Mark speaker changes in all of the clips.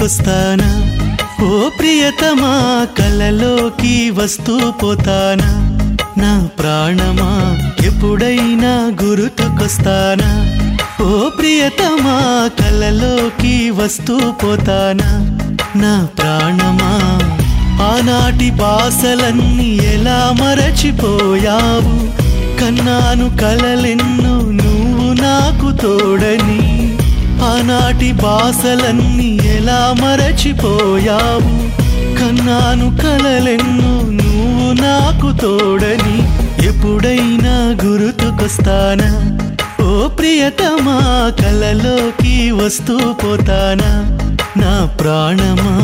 Speaker 1: గుర్తుకొస్తానా ఓ ప్రియతమా కలలోకి వస్తూ పోతానా నా ప్రాణమా ఎప్పుడైనా గుర్తుకొస్తానా ఓ ప్రియతమా కలలోకి వస్తూ పోతానా నా ప్రాణమా ఆనాటి బాసలన్నీ ఎలా మరచిపోయావు కన్నాను కలలెన్నో నువ్వు నాకు తోడని ఆనాటి బాసలన్నీ ఎలా మరచిపోయావు కన్నాను కలలెన్నో నువ్వు నాకు తోడని ఎప్పుడైనా గుర్తుకొస్తానా ఓ ప్రియతమా కలలోకి వస్తూ పోతానా నా ప్రాణమా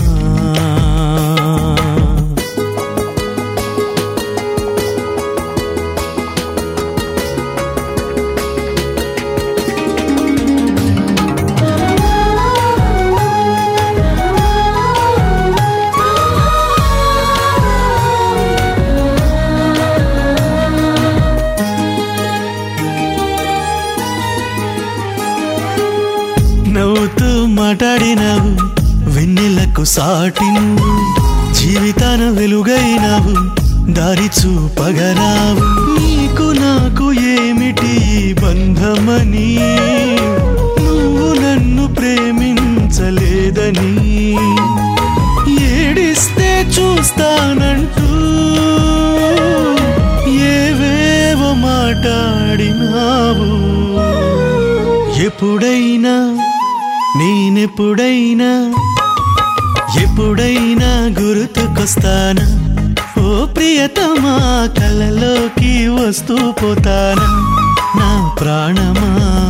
Speaker 1: నవ్వుతూ మాట్లాడినావు వెన్నెలకు సాటి నువ్వు జీవితాన వెలుగైనావు దారి చూపగరావు నీకు నాకు ఏమిటి ఈ బంధమని నువ్వు నన్ను ప్రేమించలేదని ఏడిస్తే చూస్తానంటూ ఏవేవో మాట్లాడినావు ఎప్పుడైనా నేనెప్పుడైనా ఎప్పుడైనా గుర్తుకొస్తానా ఓ ప్రియతమా కలలోకి వస్తూ పోతానా నా ప్రాణమా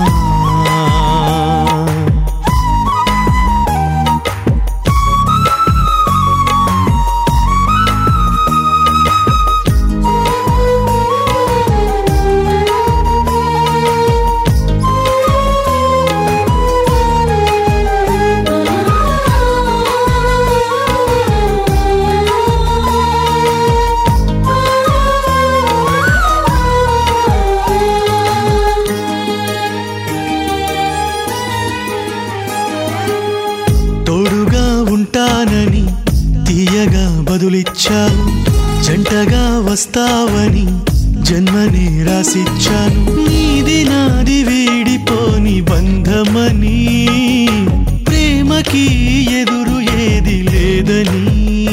Speaker 1: తోడుగా ఉంటానని తీయగా బదులిచ్చావు జంటగా వస్తావని జన్మని రాసిచ్చాను నీది నాది వీడిపోని బంధమని ప్రేమకి ఎదురు ఏది లేదని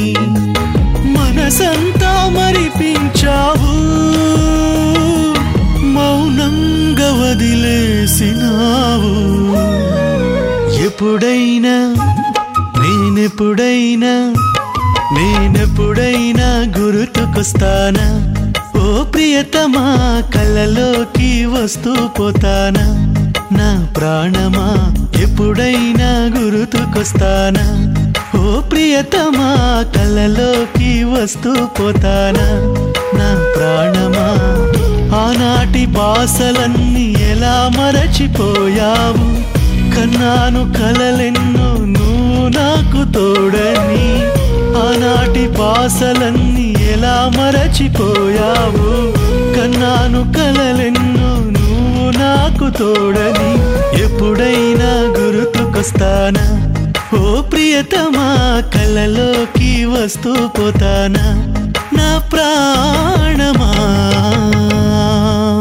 Speaker 1: మనసంతా మరిపించావు మౌనంగా వదిలేసినావు ఎప్పుడైనా నేనెప్పుడైనా నేనెప్పుడైనా గుర్తుకొస్తానా ఓ ప్రియతమా కలలోకి వస్తూ పోతానా నా ప్రాణమా ఎప్పుడైనా గుర్తుకొస్తానా ఓ ప్రియతమా కలలోకి వస్తూ పోతానా నా ప్రాణమా ఆనాటి బాసలన్నీ ఎలా మరచిపోయావు కన్నాను కలలెన్నో నువ్వు నాకు తోడని ఆనాటి బాసలన్నీ ఎలా మరచిపోయావు కన్నాను కలలెన్నో నువ్వు నాకు తోడని ఎప్పుడైనా గుర్తుకొస్తానా ఓ ప్రియతమా కలలోకి వస్తూ పోతానా నా ప్రాణమా